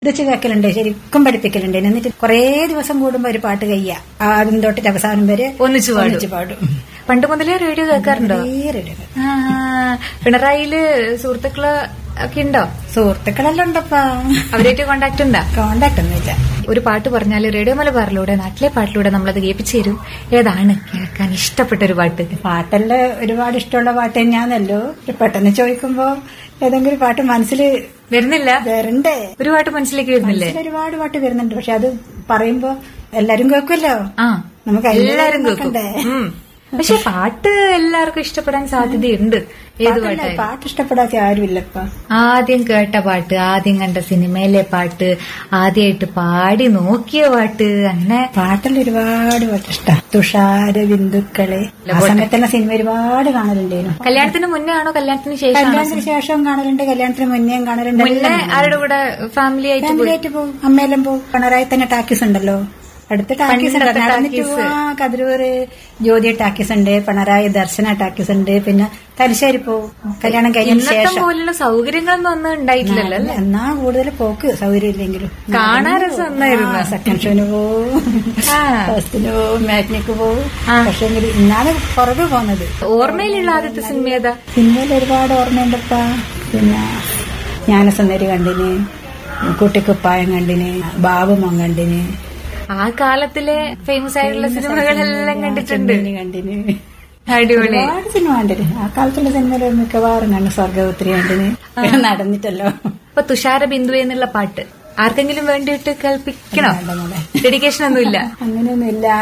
വെച്ച് കേൾക്കലുണ്ട് ശരിക്കും പഠിപ്പിക്കലുണ്ട് എന്നിട്ട് കുറേ ദിവസം കൂടുമ്പോ ഒരു പാട്ട് കയ്യ ആദ്യം തൊട്ടിട്ട് അവസാനം വരെ ഒന്നിച്ചു പാടും. ഒന്നിച്ച് പാടും പണ്ട് മുതലേ റേഡിയോ കേൾക്കാറുണ്ടോ വളരെ ഇടല്. ആ, പിണറായില് സുഹൃത്തുക്കള് ഒക്കെ ഉണ്ടോ സുഹൃത്തുക്കളെല്ലാം ഉണ്ടപ്പാ അവരായിട്ട് കോണ്ടാക്ട് ഉണ്ടോ കോണ്ടാക്ട് ഒന്നുമില്ല ഒരു പാട്ട് പറഞ്ഞാല് റേഡിയോ മലബാറിലൂടെ നാട്ടിലെ പാട്ടിലൂടെ നമ്മളത് കേൾപ്പിച്ചു തരും ഏതാണ് കേൾക്കാൻ ഇഷ്ടപ്പെട്ട ഒരു പാട്ട് പാട്ടെല്ലാം ഒരുപാട് ഇഷ്ടമുള്ള പാട്ട് തന്നെയാണല്ലോ ഒരു പെട്ടെന്ന് ചോദിക്കുമ്പോ ഏതെങ്കിലും ഒരു പാട്ട് മനസ്സിൽ വരുന്നില്ല വരണ്ടേ ഒരു പാട്ട് മനസ്സിലേക്ക് വരുന്നില്ലേ മനസ്സിൽ ഒരുപാട് പാട്ട് വരുന്നുണ്ട് പക്ഷെ അത് പറയുമ്പോ എല്ലാരും കേൾക്കുമല്ലോ ആ നമുക്ക് അതിന്റെ എല്ലാരും കേൾക്കും നോക്കണ്ടേ? ഉം. പക്ഷെ പാട്ട് എല്ലാവർക്കും ഇഷ്ടപ്പെടാൻ സാധ്യതയുണ്ട് ഏത് പാട്ടല്ല, പാട്ടായാലും പാട്ട് ഇഷ്ടപ്പെടാത്ത ആരുമില്ലപ്പാ ആദ്യം കേട്ട പാട്ട് ആദ്യം കണ്ട സിനിമയിലെ പാട്ട് ആദ്യമായിട്ട് പാടി നോക്കിയ പാട്ട് അങ്ങനെ പാട്ടെല്ലാം ഒരുപാട് പാട്ട് ഇഷ്ട തുഷാര ബിന്ദുക്കളെ ആ സമയത്തുള്ള സിനിമ ഒരുപാട് കാണലുണ്ടേനു കല്യാണത്തിന് മുന്നേ ആണോ കല്യാണത്തിന് ശേഷമാണോ കല്യാണത്തിന് ശേഷവും കാണലുണ്ട് കല്യാണത്തിന് മുന്നേയും കാണലുണ്ട് മുന്നേ ആരുടെ കൂടെ ഫാമിലി ആയിട്ട് ഫാമിലി ആയിട്ട് പോകും അമ്മയെല്ലാം പോകും പിണറായി തന്നെ ടാക്കീസ് ഉണ്ടല്ലോ അടുത്ത ടാക്കീസ് ഉണ്ട് പണ്ടത്തെ നടന്നിട്ട് ടാക്കീസ്. പോവാ കതിരൂര് ജ്യോതി ടാക്കീസ് ഉണ്ട് പിണറായി ദർശന ടാക്കീസ് ഉണ്ട് പിന്നെ തലശ്ശേരി പോകും കല്യാണം കഴിഞ്ഞതിന് ഇന്നത്തെ ശേഷം പോലുള്ള സൗകര്യങ്ങളൊന്നും ഒന്നും ഉണ്ടായിട്ടില്ലല്ലോ അല്ലേ എന്നാ കൂടുതൽ പോക്ക് സൗകര്യം ഇല്ലെങ്കിലും കാണാൻ രസം ഒന്നായിരുന്നു. സെക്കൻഡ് ഷോന് പോവും ആ. ഫസ്റ്റിന് പോവും മാറ്റിനിക്ക് പോവും ആ. പക്ഷെ ഇന്നാണ് പുറകെ പോകുന്നത് ഓർമ്മയിലുള്ള ആദ്യത്തെ സിനിമ ഏതാ സിനിമയിൽ ഒരുപാട് ഓർമ്മയുണ്ടപ്പാ പിന്നെ ജ്ഞാനസുന്ദരി കണ്ടിന് കുട്ടിക്കുപ്പായം കണ്ടിന് ബാബുമോൻ കണ്ടിന് ആ കാലത്തിലെ ഫേമസ് ആയിട്ടുള്ള സിനിമകളെല്ലാം കണ്ടിട്ടുണ്ട് ചെമ്മീന് കണ്ടിന് അടിപൊളി ഒരുപാട് സിനിമ കണ്ടിന് ആ കാലത്തുള്ള സിനിമയിൽ മിക്കവാറും കണ്ടു സ്വർഗപുത്രി കണ്ടിന് നടന്നിട്ടല്ലോ ഇപ്പൊ തുഷാര ബിന്ദു എന്നുള്ള പാട്ട് ആർക്കെങ്കിലും വേണ്ടിയിട്ട് കേൾപ്പിക്കണോ വേണ്ട മോളെ. ഡെഡിക്കേഷൻ ഒന്നുമില്ല അങ്ങനെയൊന്നുമില്ല